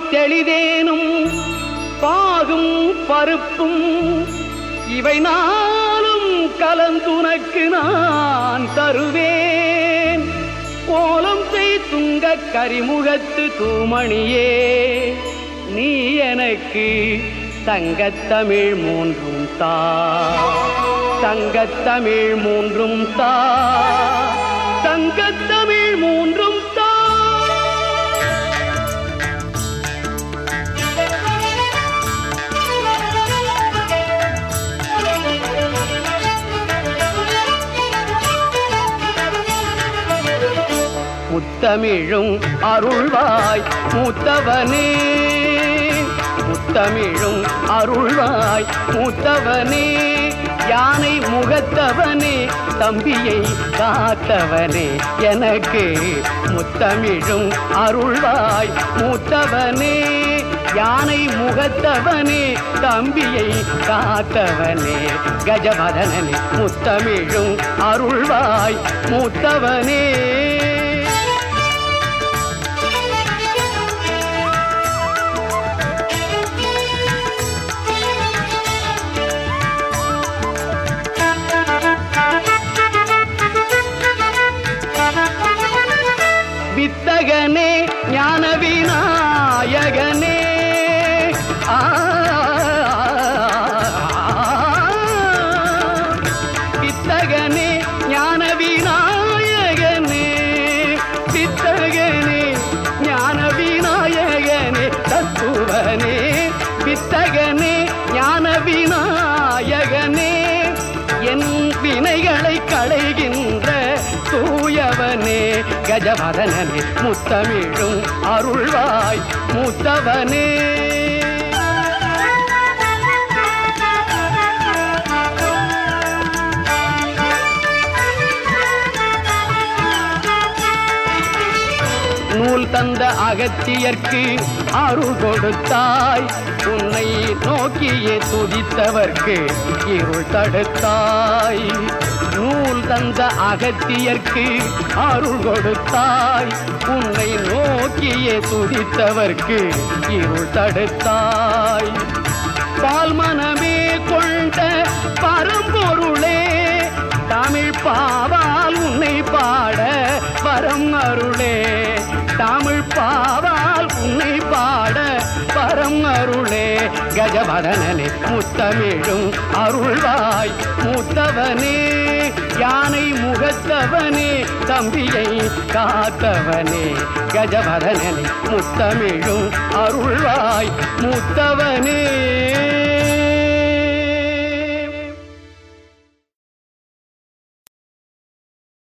தெளிதேனும் பாகும் பருப்பும் இவை நாளும் கலந்துனக்கு நான் தருவேன் கோலம் செய் துங்க கரிமுகத்து தூமணியே நீ எனக்கு தங்கத்தமிழ் மூன்றும் தா தங்கத்தமிழ் மூன்றும் தா தங்கத்தமிழ் மூன்றும் தா முத்தமிழும் அருள்வாய் மூத்தவனே முத்தமிழும் அருள்வாய் மூத்தவனே யானை முகத்தவனே தம்பியை காத்தவனே எனக்கு முத்தமிழும் அருள்வாய் மூத்தவனே யானை முகத்தவனே தம்பியை காத்தவனே கஜபதனனே முத்தமிழும் அருள்வாய் மூத்தவனே வித்தகனே ஞான விநாயகனே ஆ, வித்தகனே ஞான விநாயகனே வித்தகனே ஞான விநாயகனே தத்துவனே வித்தகனே ஞான விநாயகனே என் வினைகளை களைகின்ற தூயவனே கஜவதனனே முத்தமிழும் அருள்வாய் மூத்தவனே நூல் தந்த அகத்தியர்க்கு அருள் கொடுத்தாய் உன்னை நோக்கியே துதித்தவர்க்கு இருள் தடுத்தாய் நூல் தந்த அகத்தியர்க்கு அருள் கொடுத்தாய் உன்னை நோக்கியே துதித்தவர்க்கு இருள் தடுத்தாய் பால் மனமே கொண்ட பரம்பொருளே தமிழ் பாவால் உன்னை பாட வரம் அருளே தமிழ் பாவால் உன்னை பாட வரம் அருளே கஜவதனனே முத்தமிழும் அருள்வாய் மூத்தவனே யானை முகத்தவனே தம்பியை காத்தவனே கஜவதனனே முத்தமிழும் அருள்வாய் மூத்தவனே